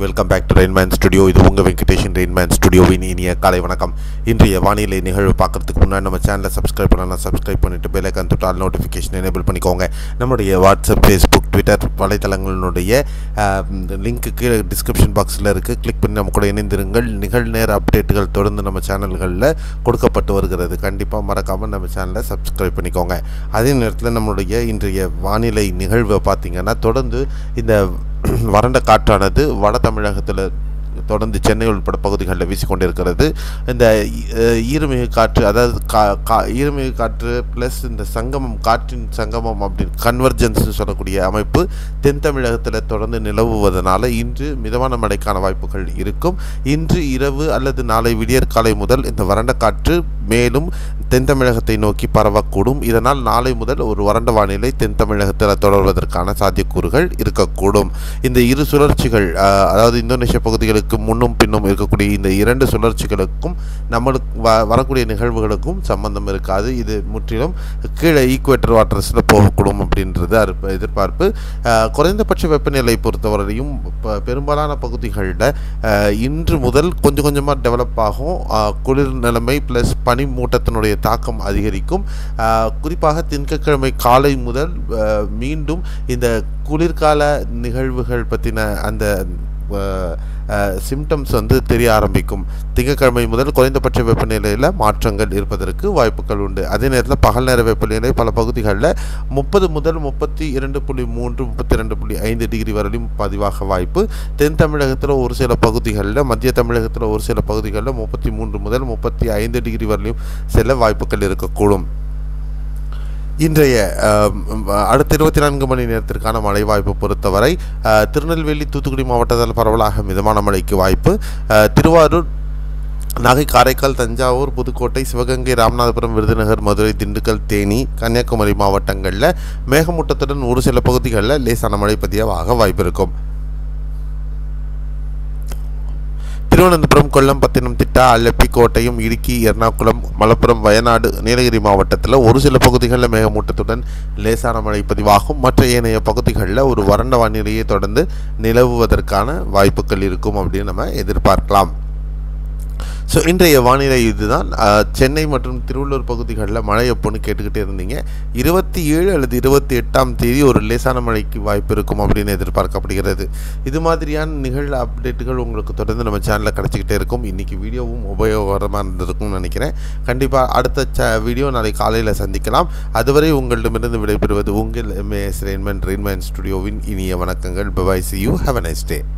welcome back to Rainman studio இது உங்கள் Venkatesan Rainman ஸ்டுடியோவின் இனிய காலை வணக்கம் இன்றைய வானிலை நிகழ்வு பார்க்கறதுக்கு முன்னாடி நம்ம சேனலை சப்ஸ்கிரைப் பண்ணலாம் சப்ஸ்கிரைப் பண்ணிட்டு பெல் ஐக்கான் தொட்டு ஆல் நோட்டிஃபிகேஷன் எனேபிள் பண்ணிக்கோங்க நம்முடைய வாட்ஸ்அப் ஃபேஸ்புக் ட்விட்டர் வலைத்தளங்களினுடைய லிங்க்கு கீழே டிஸ்கிரிப்ஷன் பாக்ஸில் இருக்குது கிளிக் பண்ணி நம்ம கூட இணைந்திருங்கள் நிகழ்நேர அப்டேட்டுகள் தொடர்ந்து நம்ம சேனல்களில் கொடுக்கப்பட்டு வருகிறது கண்டிப்பாக மறக்காமல் நம்ம சேனலை சப்ஸ்கிரைப் பண்ணிக்கோங்க அதே நேரத்தில் நம்மளுடைய இன்றைய வானிலை நிகழ்வை பார்த்தீங்கன்னா தொடர்ந்து இந்த வறண்ட காற்றானது வட தமிழகத்தில் தொடர்ந்து சென்னை உள்பட பகுதிகளில் வீசிக்கொண்டிருக்கிறது இந்த அஹ், ஈரமிகு காற்று அதாவது கா கா ஈரமிகு காற்று ப்ளஸ் இந்த சங்கமம் காற்றின் சங்கமம் அப்படின்னு கன்வர்ஜென்ஸ் சொல்லக்கூடிய அமைப்பு தென் தமிழகத்தில் தொடர்ந்து நிலவுவதனால இன்று மிதமான மழைக்கான வாய்ப்புகள் இருக்கும் இன்று இரவு அல்லது நாளை விடியற்காலை முதல் இந்த வறண்ட காற்று மேலும் தென் தமிழகத்தை நோக்கி பரவக்கூடும் இதனால் நாளை முதல் ஒரு வறண்ட வானிலை தென் தமிழகத்தில் தொடர்வதற்கான சாத்தியக்கூறுகள் இருக்கக்கூடும் இந்த இரு சுழற்சிகள் அஹ், அதாவது இந்தோனேஷிய பகுதிகளுக்கு முன்னும் பின்னும் இருக்கக்கூடிய இந்த இரண்டு சுழற்சிகளுக்கும் நம்மளுக்கு வ வரக்கூடிய நிகழ்வுகளுக்கும் சம்பந்தம் இருக்காது இது முற்றிலும் கீழே ஈக்குவேட்டர் வாட்டர்ஸில் போகக்கூடும் அப்படின்றது அற்ப- எதிர்பார்ப்பு அஹ், குறைந்தபட்ச வெப்பநிலை பொறுத்தவரையும் ப- பெரும்பாலான பகுதிகளில் இன்று முதல் கொஞ்சம் கொஞ்சமாக டெவலப் ஆகும் அஹ், குளிர் நிலைமை ப்ளஸ் பனிமூட்டத்தினுடைய தாக்கம் அதிகரிக்கும் அஹ், குறிப்பாக திங்கட்கிழமை காலை முதல் அஹ், மீண்டும் இந்த குளிர்கால நிகழ்வுகள் பற்றின அந்த சிம்டம்ஸ் வந்து தெரிய ஆரம்பிக்கும் திங்கட்கிழமை முதல் குறைந்தபட்ச வெப்பநிலையில் மாற்றங்கள் இருப்பதற்கு வாய்ப்புகள் உண்டு அதே நேரத்தில் பகல் நேர வெப்பநிலை பல பகுதிகளில் முப்பது முதல் முப்பத்தி இரண்டு புள்ளி மூன்று முப்பத்தி ரெண்டு புள்ளி ஐந்து டிகிரி வரையிலும் பதிவாக வாய்ப்பு தென் தமிழகத்தில் ஒரு சில பகுதிகளில் மத்திய தமிழகத்தில் ஒரு சில பகுதிகளில் முப்பத்தி மூன்று முதல் முப்பத்தி ஐந்து டிகிரி வரையிலும் செல்ல வாய்ப்புகள் இருக்கக்கூடும் இன்றைய அஹ், அடுத்த இருபத்தி நான்கு மணி நேரத்திற்கான மழை வாய்ப்பு பொறுத்தவரை அஹ், திருநெல்வேலி தூத்துக்குடி மாவட்டத்தில் பரவலாக மிதமான மழைக்கு வாய்ப்பு அஹ், திருவாரூர் நாகை காரைக்கால் தஞ்சாவூர் புதுக்கோட்டை சிவகங்கை ராமநாதபுரம் விருதுநகர் மதுரை திண்டுக்கல் தேனி கன்னியாகுமரி மாவட்டங்களில் மேகமூட்டத்துடன் ஒரு சில பகுதிகளில் லேசான மழை பதிவாக வாய்ப்பு இருக்கும் திருவனந்தபுரம் கொல்லம் பத்தினம் திட்டா அல்லப்பி கோட்டயம் இடுக்கி எர்ணாகுளம் மலப்புரம் வயநாடு நீலகிரி மாவட்டத்தில் ஒரு சில பகுதிகளில் மேகமூட்டத்துடன் லேசான மழை பதிவாகும் மற்ற ஏனைய பகுதிகளில் ஒரு வறண்ட வானிலையை தொடர்ந்து நிலவுவதற்கான வாய்ப்புகள் இருக்கும் அப்படின்னு நம்ம எதிர்பார்க்கலாம் ஸோ இன்றைய வானிலை இதுதான் அஹ், சென்னை மற்றும் திருவள்ளூர் பகுதிகளில் மழை எப்போன்னு கேட்டுக்கிட்டே இருந்தீங்க இருபத்தி ஏழு அல்லது இருபத்தி எட்டாம் தேதி ஒரு லேசான மழைக்கு வாய்ப்பு இருக்கும் அப்படின்னு எதிர்பார்க்கப்படுகிறது இது மாதிரியான நிகழ் அப்டேட்டுகள் உங்களுக்கு தொடர்ந்து நம்ம சேனலில் கிடச்சிக்கிட்டே இருக்கும் இன்றைக்கி வீடியோவும் உபயோகரமாக இருந்திருக்கும்னு நினைக்கிறேன் கண்டிப்பாக அடுத்த ச வீடியோ நாளை காலையில் சந்திக்கலாம் அதுவரை உங்களிடமிருந்து விடைபெறுவது உங்கள் எம்ஏஎஸ் ரெயின்மேன் ரெயின்மேன் ஸ்டுடியோவின் இனிய வணக்கங்கள் bye bye see you have a nice day